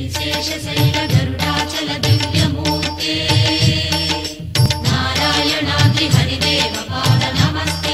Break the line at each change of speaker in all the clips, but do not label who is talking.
श्रीशैलगरुडाचल दिव्यमूर्ते नारायणाद्रि हरिदेव पाद नमस्ते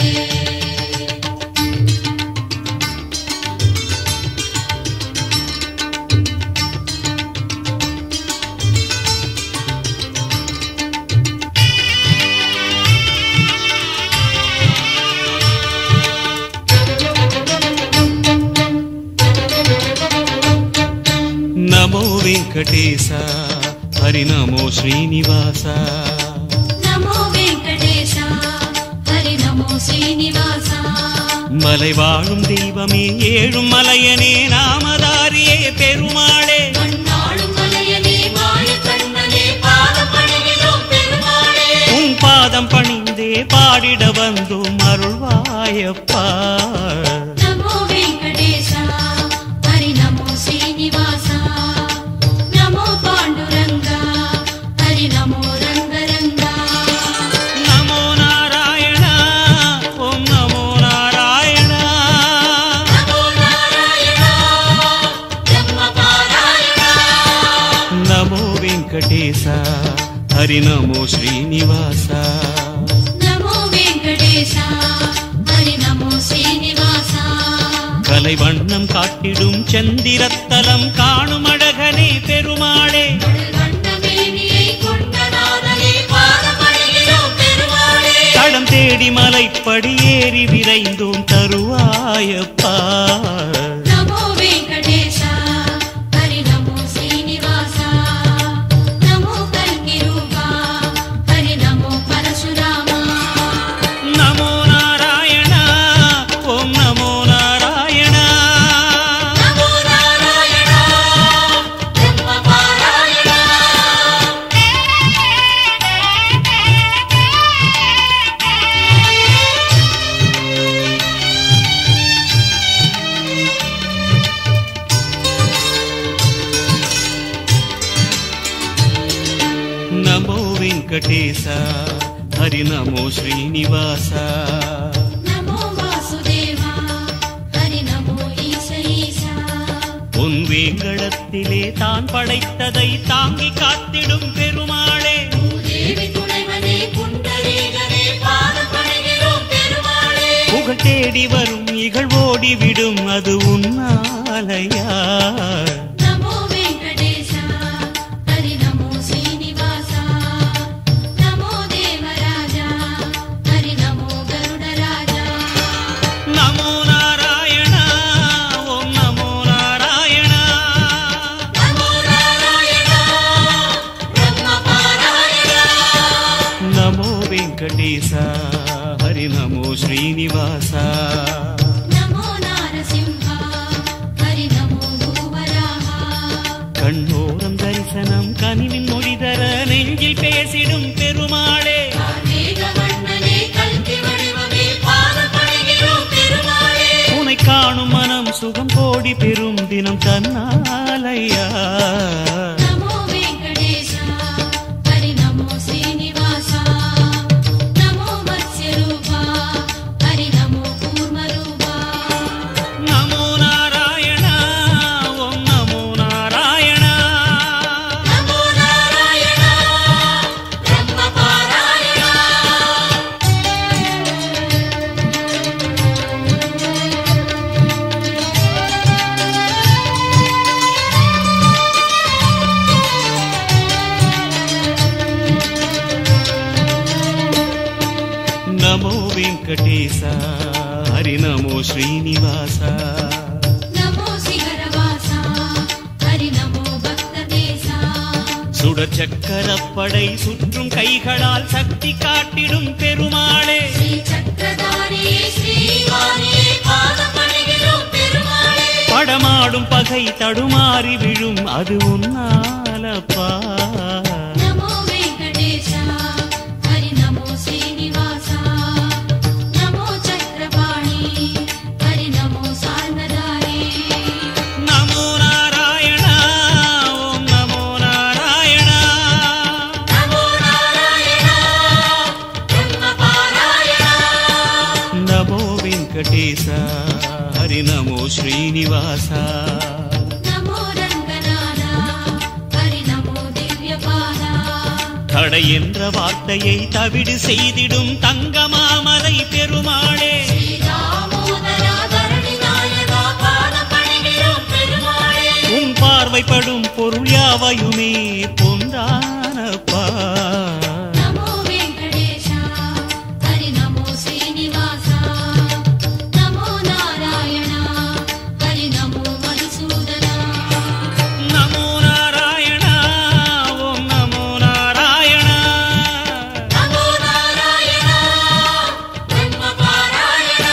నమో వెంకటేశ హరి నమో శ్రీనివాస
नमो वेङ्कटेश हरि नमो श्रीनिवास
மலை வாழும் தெய்வமே ஏழும் மலையனே நாமதாரியே பெருமாளே
மண்ணாளும் மலையனே மாயக்கண்ணனே பாதப்பணிகிறோம் பெருமாளே
உன் பாதம் பணிந்தே பாடிட வந்தோம் அருள்வாயப்பா
नमो वेङ्कटेश हरि नमो श्रीनिवास नमो पाण्डुरङ्ग हरि नमो रङ्गरङ्गा
நமோ நாராயண ஓம் நமோ நாராயண
नमो नारायण ब्रह्मपारायण
நமோ வெங்கடேச ஹரி நமோ ஸ்ரீனிவாச
नमो वेङ्कटेश हरि नमो श्रीनिवास
கலை வண்ணம் காட்டிடும் செந்திரத்தலம் காணும் அழகனே பெருமாளே
வண்ணமேனியை கொண்டநாதனே பாதமடைகிறோம் பெருமாளே
தடம் தேடி மலைப்படி ஏறி விரைந்தோம் தருவாயப்பா
नमो वेङ्कटेश हरि नमो श्रीनिवास नमो कल्किरूपा हरि नमो परशुरामा
நமோ நாராயண ஓம் நமோ நாராயண
नमो नारायण ब्रह्मपारायण
நமோ வெங்கடேச ஹரி நமோ ஸ்ரீனிவாச
नमो वासुदेवा हरि नमो ईश ईशा
உன் வேங்கடத்திலே தான் படைத்ததை தாங்கி காத்திடும் பெருமாளே
தேவி துணைவனே புண்டரீகனே பாதமடைகிறோம் பெருமாளே
புகழ் தேடி வரும் இகழ் ஓடிவிடும் அது உன்னாலையா
नमो वेङ्कटेश हरि नमो श्रीनिवास नमो देवराजा हरि नमो गरुडराजा
நமோ நாராயண ஓம் நமோ நாராயண
नमो नारायण ब्रह्मपारायण
நமோ வெங்கடேச ஹரி நமோ ஸ்ரீனிவாச
नमो नारसिंह हरि नमो भूवराहा
கண்ணோரம் தரிசனம் கனிவின் மொழிதர நெஞ்சில் பேசிடும் பெருமாளே
வேகவண்ணனே கல்கி வடிவமே பாதமடைகிறோம் பெருமாளே
உனை காணும் மனம் சுகம் கோடி பெறும் தினம் தன்னாலையா
नमो वेङ्कटेश हरि नमो श्रीनिवास नमो मत्स्यरूपा हरि नमो कूर्मरूपा
நமோ நாராயண ஓம் நமோ நாராயண
नमो नारायण ब्रह्मपारायण
நமோ வெங்கடேச ஹரி நமோ ஸ்ரீனிவாச
नमो शिखरवासा हरि नमो भक्तदेशा
சுடர் சக்கரப்படை சுற்றும் கைகளால் சக்தி காட்டிடும் பெருமாளே
श्रीचक्रधारी श्रीवाणी பாதமடைகிறோம் பெருமாளே
படமாடும் பகை தடுமாறி விழும் அது உன்னாலப்பா
नमो वेङ्कटेश हरि नमो श्रीनिवास नमो चक्रपाणि हरि नमो सार्णधारी
நமோ நாராயண ஓம் நமோ நாராயண
नमो नारायण ब्रह्मपारायण
நமோ வெங்கடேச ஹரி நமோ ஸ்ரீனிவாச
नमो रङ्गनाथ
தடை என்ற வார்த்தையை தவிடு செய்திடும் தங்கமாமலை பெருமாளே
ஸ்ரீராமோதரா தரணி நாயகா பாதம் பணிகிறோம் பெருமாளே
உன் பார்வைப்படும் பொருள் யாவையுமே பொந்தானப்பா
நமோ வெங்கடேஷா ஹரி நமோ ஸ்ரீனிவாசா நமோ நாராயணா ஹரி நமோ மதுசூதனா
நமோ நாராயணா ஓம் நமோ நாராயணா
நமோ நாராயணா பிரம்ம பாராயணா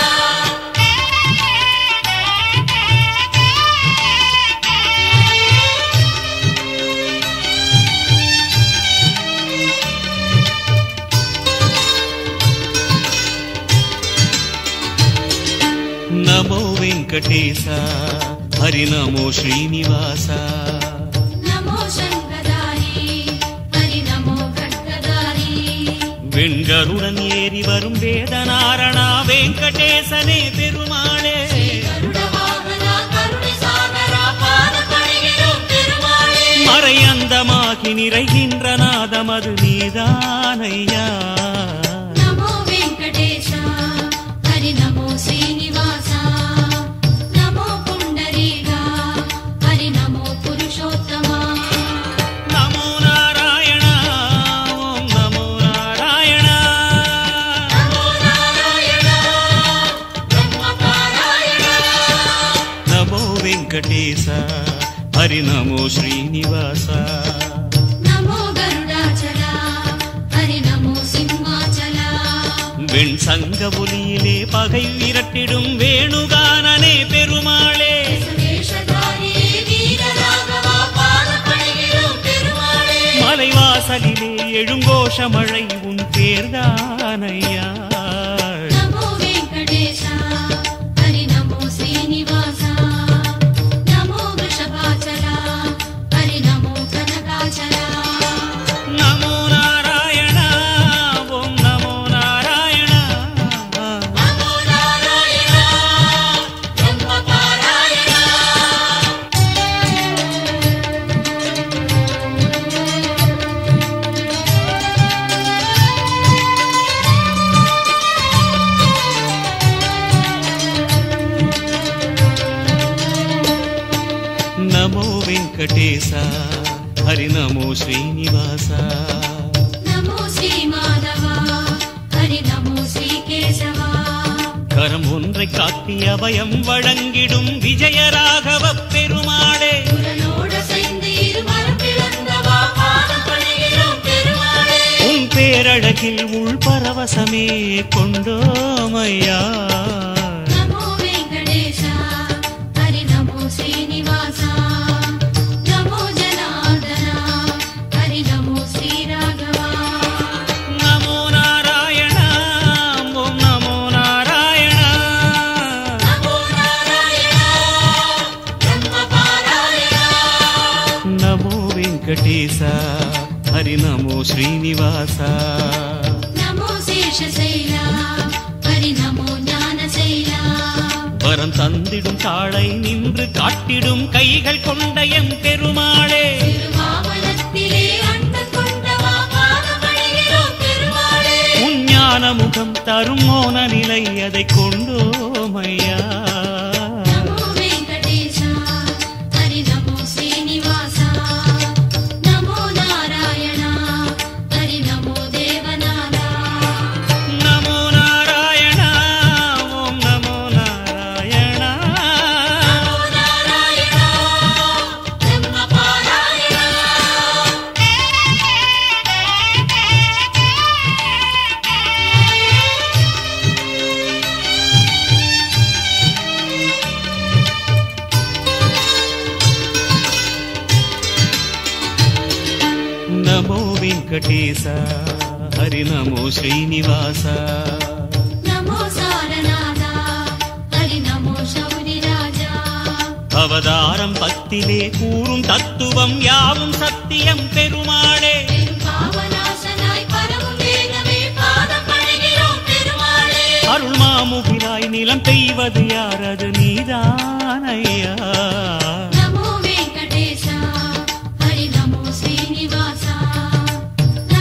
నమో వెంకటేశ హరి నమో శ్రీనివాస
நமோ சங்கதாரி ஹரி நமோ கட்கதாரி
வெண்கருடன் ஏறி வரும் வேதநாரணா வெங்கடேசனே பெருமாளே
கருட வாகனா கருணை சாகரா பாதம் பணிகிறோம் பெருமாளே
மறை அந்தமாகி நிறைகின்ற நாதமது நீதானையா
நமோ வெங்கடேஷா ஹரி நமோ ஸ்ரீனிவாசா நமோ புண்டரீகா ஹரி நமோ புருஷோத்தமா
நமோ நாராயணா ஓம் நமோ நாராயணா
நமோ நாராயணா பிரம்ம பாராயணா
నమో వెంకటేశ హరి నమో శ్రీనివాస
நமோ கருடாச்சலா ஹரி நமோ சிம்மாச்சலா
வெண் சங்க ஒலியிலே பகை விரட்டிடும் வேணுகானனே பெருமாளே
சுரேஷதாரி வீரராகவா பாதம் பணிகிறோம் பெருமாளே
மலைவாசலிலே எழுங்கோஷ மழை உன் பேர்தானையா
நமோ வெங்கடேஷா ஹரி நமோ ஸ்ரீனிவாசா நமோ விஷபாச்சலா ஹரி நமோ கனகாச்சலா
நமோ நாராயணா ஓம் நமோ நாராயணா
நமோ நாராயணா பிரம்ம பாராயணா
నమో వెంకటేశ హరి నమో శ్రీనివాస
நமோ ஸ்ரீ மாதவா ஹரி நமோ ஸ்ரீ கேசவா
கரம் ஒன்றை காட்டி அபயம் வழங்கிடும் விஜயராகவ பெருமாளே
குரலோட சேர்ந்து இருமரம் பிளந்தவா பாதம் பணிகிறோம் பெருமாளே
உன் பேரழகில் உள் பரவசமே கொண்டோமையா
நமோ வெங்கடேஷா ஹரி நமோ ஸ்ரீனிவாசா நமோ ஜனார்தனா ஹரி நமோ ஸ்ரீராகவா
நமோ நாராயணா ஓம் நமோ நாராயணா
நமோ நாராயணா பிரம்ம பாராயணா
నమో వెంకటేశ హరి నమో శ్రీనివాస
நமோ சேஷசைலா ஹரி நமோ ஞானசைலா
வரம் தந்திடும் தாளை நின்று காட்டிடும் கைகள் கொண்ட எம் பெருமாளே
திருமாவளத்திலே அண்டம் கொண்டவா பாதம் பணிகிறோம் பெருமாளே
உன் ஞான முகம் தரும் மோன நிலை அதை கொண்டோமையா
நமோ வெங்கடேஷா ஹரி நமோ ஸ்ரீனிவாசா நமோ நாராயணா ஹரி நமோ தேவநாதா
நமோ நாராயணா ஓம் நமோ நாராயணா
நமோ நாராயணா பிரம்ம பாராயணா
నమో వెంకటేశ హరి నమో శ్రీనివాస
நமோ சாரநாதா ஹரி நமோ சௌரி ராஜா
அவதாரம் பத்திலே கூறும் தத்துவம் யாவும் சத்தியம் பெருமாளே
பெரும்பாவநாசனாய் பரவும் வேகமே பாதம் பணிகிறோம் பெருமாளே
அருள் மாமுகிலாய் நிலம் பெய்வது யாரது நீதானையா
நமோ வெங்கடேஷா ஹரி நமோ ஸ்ரீனிவாசா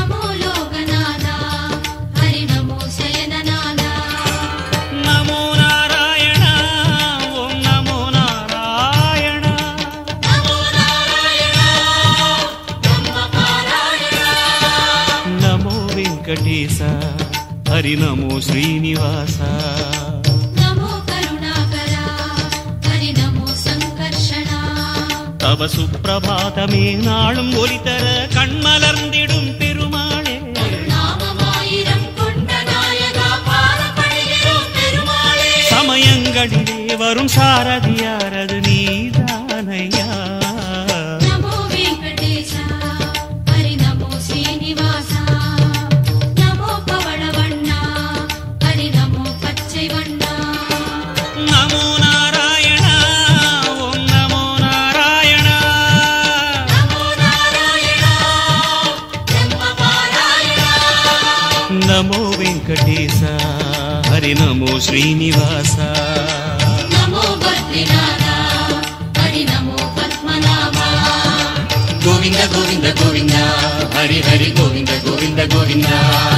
వెంకటేశ హరి నమో శ్రీనివాస
నమో కరుణాకరా హరి నమో సంకర్షణ
தவ சுப்பிரபாதமே நாளும் ஒலித்தர கண்மலர்ந்திடும் பெருமாளே
நாமமாயிரம் கொண்ட நாயகா பாதப்படுகிறோம் பெருமாளே
சமயங்களிலே வரும் சாரதியாரது நீதானையா
நமோ வெங்கடேஷ ஹரி நமோ ஸ்ரீனிவாச நமோ பவளவண்ணா ஹரி நமோ பச்சை வண்ணா
நமோ நாராயண ஓம் நமோ நாராயண
நமோ நாராயணா பிரம்ம பாராயணா
நமோ வெங்கடேச ஹரி நமோ ஸ்ரீனிவாச
நமோ பத்ரிநாதா ஹரி நமோ பத்மநாபா
கோவிந்த கோவிந்த கோவிந்தா ஹரி ஹரி கோவிந்த கோவிந்த கோவிந்தா